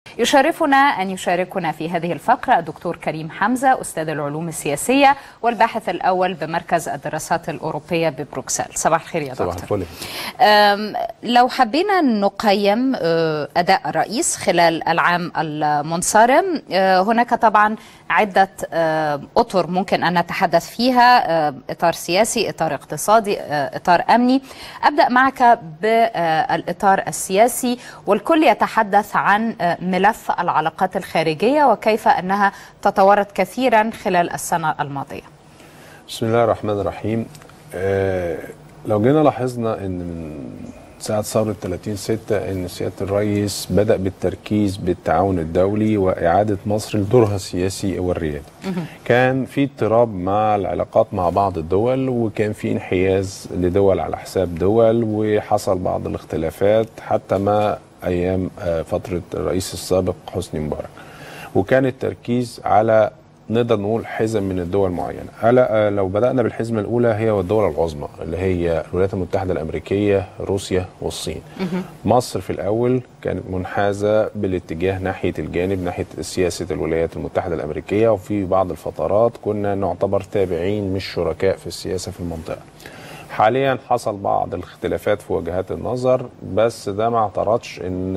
يشرفنا أن يشاركنا في هذه الفقرة الدكتور كريم حمزة أستاذ العلوم السياسية والباحث الأول بمركز الدراسات الأوروبية ببروكسل صباح الخير يا صباح دكتور الفل لو حبينا نقيم آه، أداء الرئيس خلال العام المنصرم آه، هناك طبعا عدة آه، أطر ممكن أن نتحدث فيها آه، إطار سياسي إطار اقتصادي آه، إطار أمني أبدأ معك بالإطار السياسي والكل يتحدث عن آه، ملف العلاقات الخارجية وكيف أنها تطورت كثيرا خلال السنة الماضية بسم الله الرحمن الرحيم آه لو جينا لاحظنا ان من ساعة ثورة 30 6 ان سيادة الرئيس بدأ بالتركيز بالتعاون الدولي وإعادة مصر لدورها السياسي والريادي. كان في اضطراب مع العلاقات مع بعض الدول وكان في انحياز لدول على حساب دول وحصل بعض الاختلافات حتى ما أيام آه، فترة الرئيس السابق حسني مبارك. وكان التركيز على نقدر نقول حزم من الدول معينه هلا آه، لو بدانا بالحزمه الاولى هي والدول العظمى اللي هي الولايات المتحده الامريكيه روسيا والصين مصر في الاول كانت منحازه بالاتجاه ناحيه الجانب ناحيه سياسه الولايات المتحده الامريكيه وفي بعض الفترات كنا نعتبر تابعين مش شركاء في السياسه في المنطقه حاليا حصل بعض الاختلافات في وجهات النظر بس ده ما اعترضش ان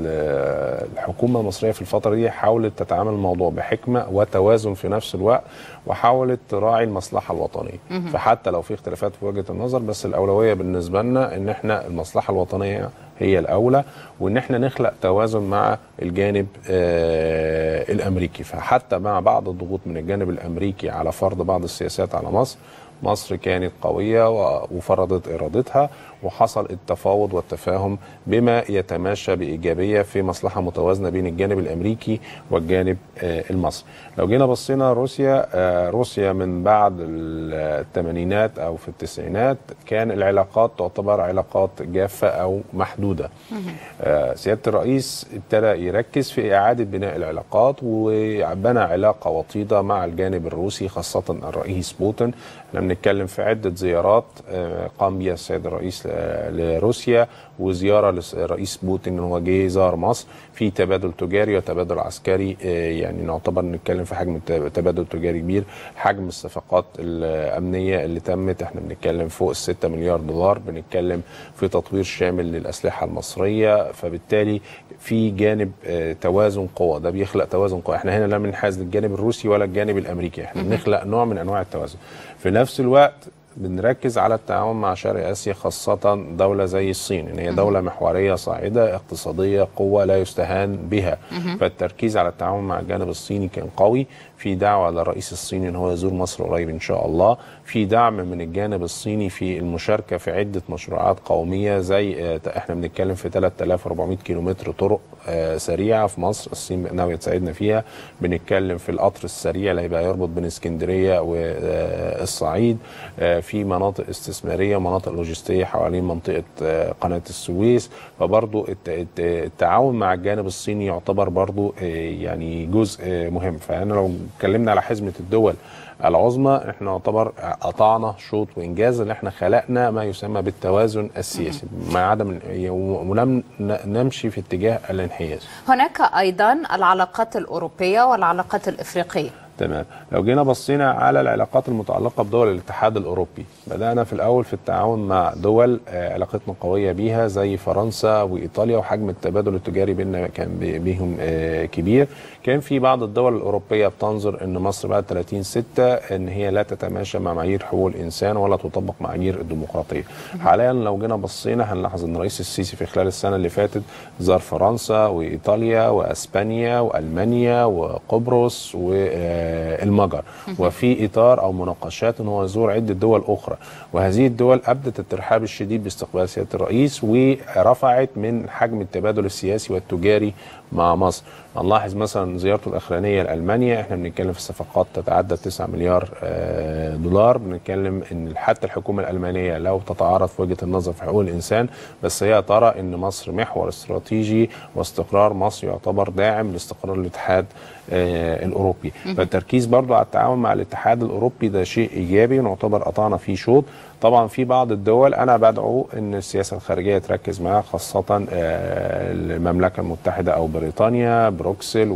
ال- الحكومه المصريه في الفتره دي حاولت تتعامل الموضوع بحكمه وتوازن في نفس الوقت وحاولت تراعي المصلحه الوطنيه فحتى لو في اختلافات في وجهه النظر بس الاولويه بالنسبه لنا ان احنا المصلحه الوطنيه هي الاولى وان احنا نخلق توازن مع الجانب آه الامريكي فحتى مع بعض الضغوط من الجانب الامريكي على فرض بعض السياسات على مصر مصر كانت قوية و- وفرضت إرادتها وحصل التفاوض والتفاهم بما يتماشى بإيجابية في مصلحة متوازنة بين الجانب الأمريكي والجانب آه، المصري لو جينا بصينا روسيا آه، روسيا من بعد ال- الثمانينات أو في التسعينات كان العلاقات تعتبر علاقات جافة أو محدودة آه، سيادة الرئيس ابتدى يركز في إعادة بناء العلاقات وبنى علاقة وطيدة مع الجانب الروسي خاصة الرئيس بوتين احنا بنتكلم في عدة زيارات آه، قام بها السيد الرئيس ل- لروسيا وزيارة للرئيس بوتين ان هو جه زار مصر في تبادل تجاري وتبادل عسكري آه، يعني نعتبر نتكلم في حجم تب- تبادل تجاري كبير حجم الصفقات الأمنية اللي تمت احنا بنتكلم فوق ال 6 مليار دولار بنتكلم في تطوير شامل للأسلحة المصرية فبالتالي في جانب آه، توازن قوى ده بيخلق توازن قوى احنا هنا لا بننحاز للجانب الروسي ولا الجانب الامريكي احنا بنخلق نوع من انواع التوازن في نفس الوقت بنركز على التعاون مع شرق اسيا خاصه دوله زي الصين ان هي دوله محوريه صاعده اقتصاديه قوه لا يستهان بها فالتركيز على التعاون مع الجانب الصيني كان قوي في دعوه للرئيس الصيني ان هو يزور مصر قريب ان شاء الله في دعم من الجانب الصيني في المشاركه في عده مشروعات قوميه زي آه، احنا بنتكلم في 3400 كيلومتر طرق آه، سريعه في مصر الصين ناويه تساعدنا فيها بنتكلم في القطر السريع اللي هيبقى يربط بين اسكندريه والصعيد في مناطق استثماريه ومناطق لوجستيه حوالين منطقه آه، قناه السويس فبرضو الت- الت- التعاون مع الجانب الصيني يعتبر برضو آه، يعني جزء آه، مهم فانا لو اتكلمنا على حزمه الدول العظمى احنا نعتبر قطعنا شوط وانجاز ان احنا خلقنا ما يسمى بالتوازن السياسي مع عدم ولم ن- نمشي في اتجاه الانحياز هناك أيضا العلاقات الأوروبية والعلاقات الإفريقية تمام لو جينا بصينا على العلاقات المتعلقه بدول الاتحاد الاوروبي بدانا في الاول في التعاون مع دول آه، علاقتنا قويه بيها زي فرنسا وايطاليا وحجم التبادل التجاري بيننا كان بي- بيهم آه، كبير كان في بعض الدول الاوروبيه بتنظر ان مصر بعد 30 6 ان هي لا تتماشى مع معايير حقوق الانسان ولا تطبق معايير الديمقراطيه حاليا لو جينا بصينا هنلاحظ ان الرئيس السيسي في خلال السنه اللي فاتت زار فرنسا وايطاليا واسبانيا والمانيا وقبرص والمجر وفي اطار او مناقشات ان هو يزور عده دول اخرى وهذه الدول ابدت الترحاب الشديد باستقبال سياده الرئيس ورفعت من حجم التبادل السياسي والتجاري مع مصر نلاحظ مثلا زيارته الاخرانيه لالمانيا احنا بنتكلم في صفقات تتعدى 9 مليار آه، دولار بنتكلم ان حتى الحكومه الالمانيه لو تتعارض في وجهه النظر في حقوق الانسان بس هي ترى ان مصر محور استراتيجي واستقرار مصر يعتبر داعم لاستقرار الاتحاد آه، الاوروبي فالتركيز برضو على التعاون مع الاتحاد الاوروبي ده شيء ايجابي ونعتبر قطعنا فيه شوط طبعا في بعض الدول انا بدعو ان السياسه الخارجيه تركز معاها خاصه آه، المملكه المتحده او بريطانيا بروكسل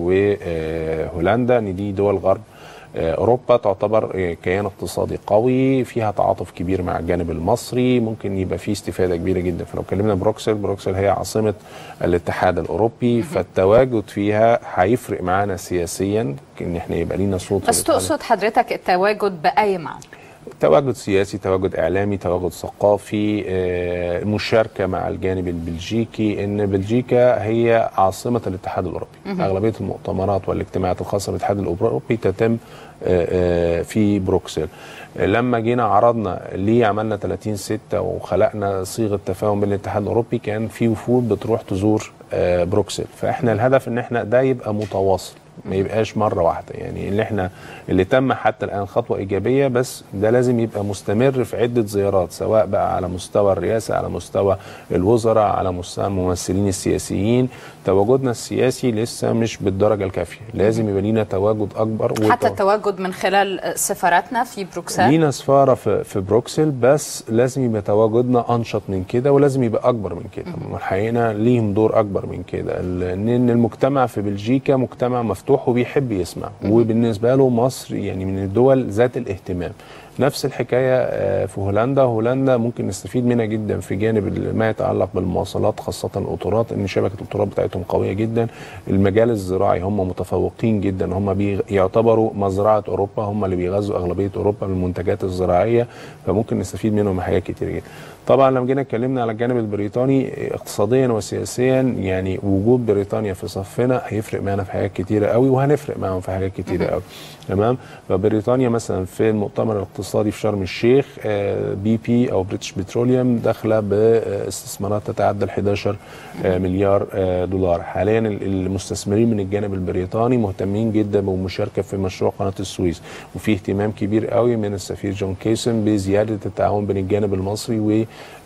وهولندا ان دي دول غرب آه، اوروبا تعتبر آه، كيان اقتصادي قوي فيها تعاطف كبير مع الجانب المصري ممكن يبقى فيه استفاده كبيره جدا فلو اتكلمنا بروكسل بروكسل هي عاصمه الاتحاد الاوروبي فالتواجد فيها هيفرق معانا سياسيا ان احنا يبقى لينا صوت في بس الاتحاد تقصد حضرتك التواجد بأي معنى؟ تواجد سياسي تواجد اعلامي تواجد ثقافي آه، مشاركه مع الجانب البلجيكي ان بلجيكا هي عاصمه الاتحاد الاوروبي اغلبيه المؤتمرات والاجتماعات الخاصه بالاتحاد الاوروبي تتم آه، آه، في بروكسل لما جينا عرضنا ليه عملنا 30 6 وخلقنا صيغه تفاهم بين الاتحاد الاوروبي كان في وفود بتروح تزور آه، بروكسل فاحنا الهدف ان احنا ده يبقى متواصل ما يبقاش مره واحده يعني اللي احنا اللي تم حتى الان خطوه ايجابيه بس ده لازم يبقى مستمر في عده زيارات سواء بقى على مستوى الرئاسه على مستوى الوزراء على مستوى الممثلين السياسيين تواجدنا السياسي لسه مش بالدرجه الكافيه لازم يبقى لينا تواجد اكبر حتى وت- التواجد من خلال سفاراتنا في بروكسل لينا سفاره في في بروكسل بس لازم يبقى تواجدنا انشط من كده ولازم يبقى اكبر من كده الحقيقه ليهم دور اكبر من كده لان المجتمع في بلجيكا مجتمع مفتوح وبيحب يسمع وبالنسبه له مصر يعني من الدول ذات الاهتمام نفس الحكايه آه، في هولندا هولندا ممكن نستفيد منها جدا في جانب ال- ما يتعلق بالمواصلات خاصه القطارات ان شبكه القطارات بتاعتهم قويه جدا المجال الزراعي هم متفوقين جدا هم بي- يعتبروا مزرعه اوروبا هم اللي بيغذوا اغلبيه اوروبا بالمنتجات الزراعيه فممكن نستفيد منهم من حاجات كتير جدا طبعا لما جينا اتكلمنا على الجانب البريطاني اقتصاديا وسياسيا يعني وجود بريطانيا في صفنا هيفرق معانا في حاجات كتيره قوي وهنفرق معاهم في حاجات كتيره قوي تمام فبريطانيا مثلا في المؤتمر الاقتصادي في شرم الشيخ آه، بي بي او بريتش بتروليوم داخله باستثمارات تتعدى ال 11 آه، مليار آه، دولار حاليا ال- المستثمرين من الجانب البريطاني مهتمين جدا بالمشاركه في مشروع قناه السويس وفي اهتمام كبير قوي من السفير جون كيسن بزياده التعاون بين الجانب المصري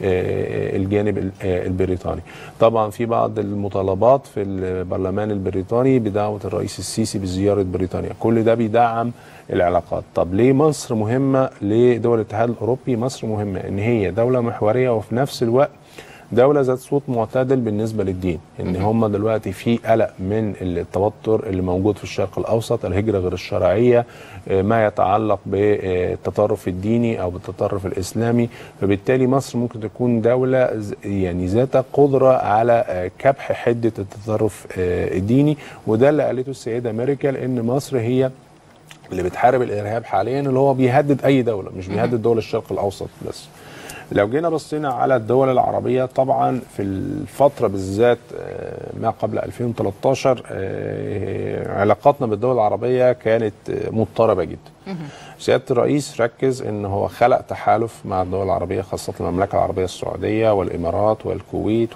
والجانب البريطاني طبعا في بعض المطالبات في البرلمان البريطاني بدعوه الرئيس السيسي بزياره بريطانيا كل ده بيدعم العلاقات طب ليه مصر مهمه لدول الاتحاد الاوروبي مصر مهمه ان هي دوله محوريه وفي نفس الوقت دولة ذات صوت معتدل بالنسبة للدين ان هم دلوقتي في قلق من التوتر اللي موجود في الشرق الاوسط الهجرة غير الشرعية آه، ما يتعلق بالتطرف الديني او بالتطرف الاسلامي فبالتالي مصر ممكن تكون دولة ز- يعني ذات قدرة على آه، كبح حدة التطرف آه، الديني وده اللي قالته السيدة ميركل ان مصر هي اللي بتحارب الارهاب حاليا اللي هو بيهدد اي دوله مش بيهدد دول الشرق الاوسط بس لو جينا بصينا على الدول العربيه طبعا في الفتره بالذات آه، ما قبل 2013 آه، علاقاتنا بالدول العربيه كانت آه، مضطربه جدا سياده الرئيس ركز ان هو خلق تحالف مع الدول العربيه خاصه المملكه العربيه السعوديه والامارات والكويت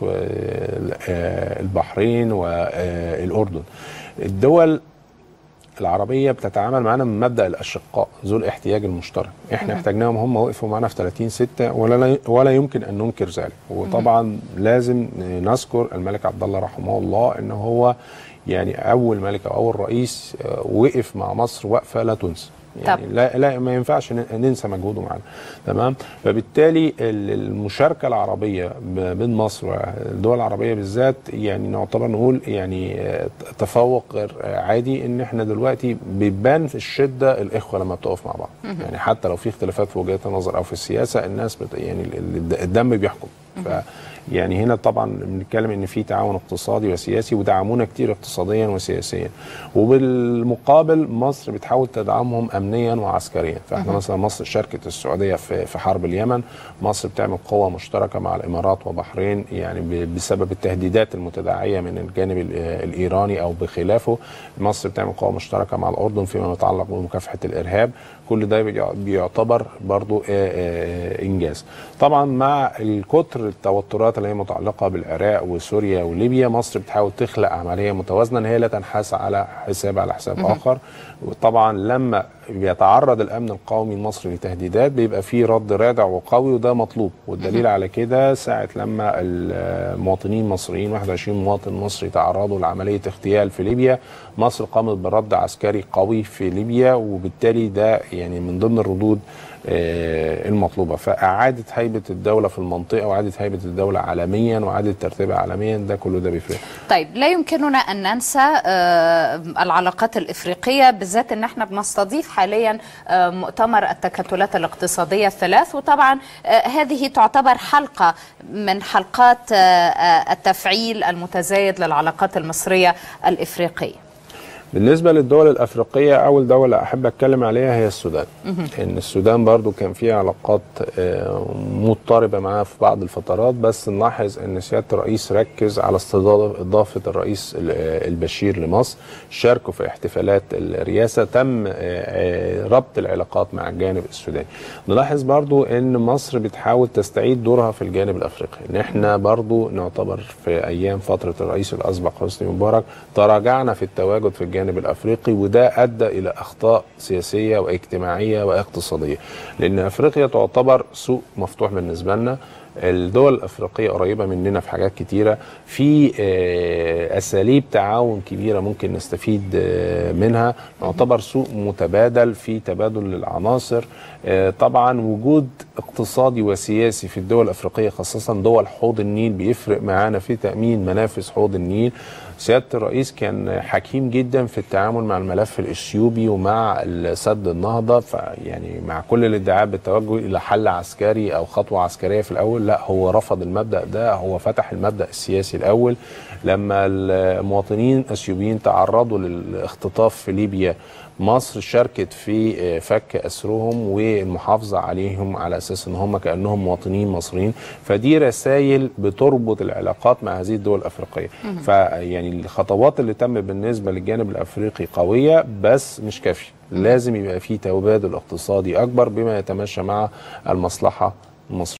والبحرين والاردن الدول العربيه بتتعامل معانا من مبدا الاشقاء ذو الاحتياج المشترك احنا احتاجناهم هم وقفوا معانا في 30 6 ولا ولا يمكن ان ننكر ذلك وطبعا لازم نذكر الملك عبد الله رحمه الله ان هو يعني اول ملك او اول رئيس آه، وقف مع مصر وقفه لا تنسى يعني طب. لا لا ما ينفعش ن- ننسى مجهوده معانا تمام فبالتالي ال- المشاركه العربيه ب- بين مصر والدول العربيه بالذات يعني نعتبر نقول يعني آه، تفوق غير آه، عادي ان احنا دلوقتي بيبان في الشده الاخوه لما بتقف مع بعض يعني حتى لو في اختلافات في وجهات النظر او في السياسه الناس بت يعني ال- ال- الدم بيحكم ف يعني هنا طبعا بنتكلم ان في تعاون اقتصادي وسياسي ودعمونا كتير اقتصاديا وسياسيا وبالمقابل مصر بتحاول تدعمهم امنيا وعسكريا فاحنا مثلا مصر شاركت السعوديه في في حرب اليمن مصر بتعمل قوه مشتركه مع الامارات وبحرين يعني ب- بسبب التهديدات المتداعيه من الجانب ال- الايراني او بخلافه مصر بتعمل قوه مشتركه مع الاردن فيما يتعلق بمكافحه الارهاب كل ده بيع- بيعتبر برضو آه، آه، انجاز طبعا مع الكتر التوترات اللي هي متعلقه بالعراق وسوريا وليبيا مصر بتحاول تخلق عمليه متوازنه ان هي لا تنحاز على حساب على حساب اخر وطبعا لما بيتعرض الامن القومي المصري لتهديدات بيبقى فيه رد رادع وقوي وده مطلوب والدليل على كده ساعه لما المواطنين المصريين 21 مواطن مصري تعرضوا لعمليه اغتيال في ليبيا مصر قامت برد عسكري قوي في ليبيا وبالتالي ده يعني من ضمن الردود آه، المطلوبه فاعاده هيبه الدوله في المنطقه واعاده هيبه الدوله عالميا واعاده ترتيبها عالميا ده كله ده بيفرق طيب لا يمكننا ان ننسى آه، العلاقات الافريقيه بالذات ان احنا بنستضيف حاليا آه، مؤتمر التكتلات الاقتصاديه الثلاث وطبعا آه، هذه تعتبر حلقه من حلقات آه، آه، التفعيل المتزايد للعلاقات المصريه الافريقيه بالنسبة للدول الأفريقية أول دولة أحب أتكلم عليها هي السودان إن السودان برضو كان فيها علاقات آه، مضطربة معاها في بعض الفترات بس نلاحظ أن سيادة الرئيس ركز على استضافة الرئيس ال- آه، البشير لمصر شاركوا في احتفالات الرئاسة تم آه، آه، ربط العلاقات مع الجانب السوداني نلاحظ برضو أن مصر بتحاول تستعيد دورها في الجانب الأفريقي إن إحنا برضو نعتبر في أيام فترة الرئيس الأسبق حسني مبارك تراجعنا في التواجد في الجانب الافريقي وده ادى الى اخطاء سياسيه واجتماعيه واقتصاديه لان افريقيا تعتبر سوق مفتوح بالنسبه لنا الدول الافريقيه قريبه مننا في حاجات كتيره في آه، اساليب تعاون كبيره ممكن نستفيد آه، منها نعتبر سوق متبادل في تبادل للعناصر آه، طبعا وجود اقتصادي وسياسي في الدول الافريقيه خاصه دول حوض النيل بيفرق معانا في تامين منافذ حوض النيل سياده الرئيس كان حكيم جدا في التعامل مع الملف الاثيوبي ومع سد النهضه فيعني مع كل الادعاءات بالتوجه الى حل عسكري او خطوه عسكريه في الاول لا هو رفض المبدا ده هو فتح المبدا السياسي الاول لما المواطنين الاثيوبيين تعرضوا للاختطاف في ليبيا مصر شاركت في فك اسرهم والمحافظه عليهم على اساس ان هم كانهم مواطنين مصريين فدي رسائل بتربط العلاقات مع هذه الدول الافريقيه فيعني الخطوات اللي تم بالنسبه للجانب الافريقي قويه بس مش كافيه لازم يبقى في تبادل اقتصادي اكبر بما يتماشى مع المصلحه المصريه